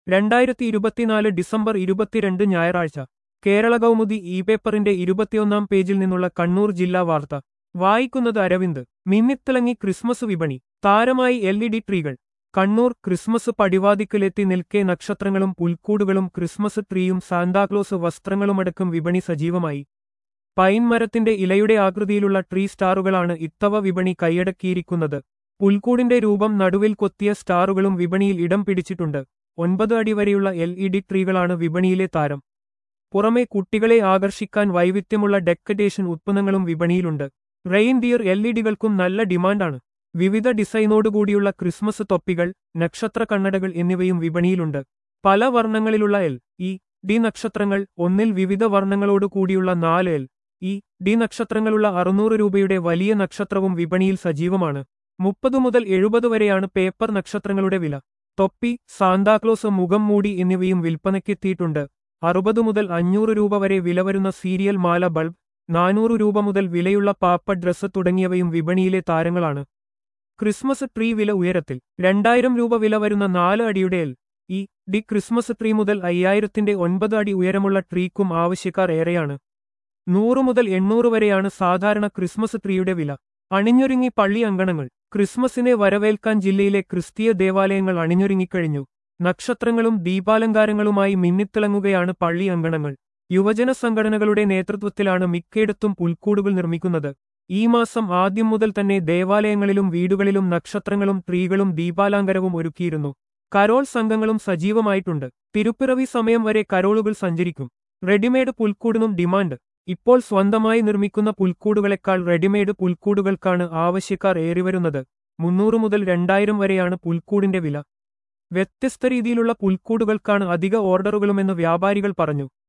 രണ്ടായിരത്തി ഇരുപത്തിനാല് ഡിസംബർ ഇരുപത്തിരണ്ട് ഞായറാഴ്ച കേരള കൗമുദി ഇ പേപ്പറിന്റെ ഇരുപത്തിയൊന്നാം പേജിൽ നിന്നുള്ള കണ്ണൂർ ജില്ലാ വാർത്ത വായിക്കുന്നത് അരവിന്ദ് മിന്നിത്തിളങ്ങി ക്രിസ്മസ് വിപണി താരമായി എൽ ഇ ഡി ട്രീകൾ കണ്ണൂർ ക്രിസ്മസ് പടിവാതിക്കലെത്തി നിൽക്കെ നക്ഷത്രങ്ങളും പുൽക്കൂടുകളും ക്രിസ്മസ് ട്രീയും സാന്താക്ലോസ് വസ്ത്രങ്ങളുമടക്കം വിപണി സജീവമായി പൈൻ മരത്തിന്റെ ഇലയുടെ ആകൃതിയിലുള്ള ട്രീ സ്റ്റാറുകളാണ് ഇത്തവ വിപണി കൈയടക്കിയിരിക്കുന്നത് പുൽക്കൂടിന്റെ രൂപം നടുവിൽ കൊത്തിയ സ്റ്റാറുകളും വിപണിയിൽ ഇടം പിടിച്ചിട്ടുണ്ട് ഒൻപത് അടി വരെയുള്ള എൽ ഇ ഡി ട്രീകളാണ് വിപണിയിലെ താരം പുറമെ കുട്ടികളെ ആകർഷിക്കാൻ വൈവിധ്യമുള്ള ഡെക്കറേഷൻ ഉത്പന്നങ്ങളും വിപണിയിലുണ്ട് റെയിൻഡിയർ എൽ ഇ ഡികൾക്കും നല്ല ഡിമാൻഡാണ് വിവിധ ഡിസൈനോടുകൂടിയുള്ള ക്രിസ്മസ് തൊപ്പികൾ നക്ഷത്ര കണ്ണടകൾ എന്നിവയും വിപണിയിലുണ്ട് പല വർണ്ണങ്ങളിലുള്ള എൽ ഇ ഡി നക്ഷത്രങ്ങൾ ഒന്നിൽ വിവിധ വർണ്ണങ്ങളോടു കൂടിയുള്ള നാല് എൽ ഇ ഡി നക്ഷത്രങ്ങളുള്ള അറുന്നൂറ് രൂപയുടെ വലിയ നക്ഷത്രവും വിപണിയിൽ സജീവമാണ് മുപ്പത് മുതൽ എഴുപത് വരെയാണ് പേപ്പർ നക്ഷത്രങ്ങളുടെ വില തൊപ്പി സാന്താക്ലോസ് മുഖം മൂടി എന്നിവയും വിൽപ്പനയ്ക്കെത്തിയിട്ടുണ്ട് അറുപത് മുതൽ അഞ്ഞൂറ് രൂപ വരെ വില വരുന്ന സീരിയൽ മാല ബൾബ് നാനൂറ് രൂപ മുതൽ വിലയുള്ള പാപ്പ ഡ്രസ്സ് തുടങ്ങിയവയും വിപണിയിലെ താരങ്ങളാണ് ക്രിസ്മസ് ട്രീ വില ഉയരത്തിൽ രണ്ടായിരം രൂപ വില വരുന്ന നാല് അടിയുടെ L E D Christmas tree മുതൽ അയ്യായിരത്തിന്റെ ഒൻപത് അടി ഉയരമുള്ള ട്രീക്കും ആവശ്യക്കാർ ഏറെയാണ് നൂറ് മുതൽ എണ്ണൂറ് വരെയാണ് സാധാരണ ക്രിസ്മസ് ട്രീയുടെ വില അണിഞ്ഞൊരുങ്ങി പള്ളി അങ്കണങ്ങൾ ക്രിസ്മസിനെ വരവേൽക്കാൻ ജില്ലയിലെ ക്രിസ്തീയ ദേവാലയങ്ങൾ അണിഞ്ഞൊരുങ്ങിക്കഴിഞ്ഞു നക്ഷത്രങ്ങളും ദീപാലങ്കാരങ്ങളുമായി മിന്നിത്തിളങ്ങുകയാണ് പള്ളി അങ്കണങ്ങൾ യുവജന സംഘടനകളുടെ നേതൃത്വത്തിലാണ് മിക്കയിടത്തും പുൽക്കൂടുകൾ നിർമ്മിക്കുന്നത് ഈ മാസം ആദ്യം മുതൽ തന്നെ ദേവാലയങ്ങളിലും വീടുകളിലും നക്ഷത്രങ്ങളും ട്രീകളും ദീപാലങ്കാരവും ഒരുക്കിയിരുന്നു കരോൾ സംഘങ്ങളും സജീവമായിട്ടുണ്ട് തിരുപ്പിറവി സമയം വരെ കരോളുകൾ സഞ്ചരിക്കും റെഡിമെയ്ഡ് പുൽക്കൂടിനും ഡിമാൻഡ് ഇപ്പോൾ സ്വന്തമായി നിർമ്മിക്കുന്ന പുൽക്കൂടുകളെക്കാൾ റെഡിമെയ്ഡ് പുൽക്കൂടുകൾക്കാണ് ആവശ്യക്കാർ ഏറിവരുന്നത് മുന്നൂറ് മുതൽ രണ്ടായിരം വരെയാണ് പുൽക്കൂടിന്റെ വില വ്യത്യസ്ത രീതിയിലുള്ള പുൽക്കൂടുകൾക്കാണ് അധിക ഓർഡറുകളുമെന്ന് വ്യാപാരികൾ പറഞ്ഞു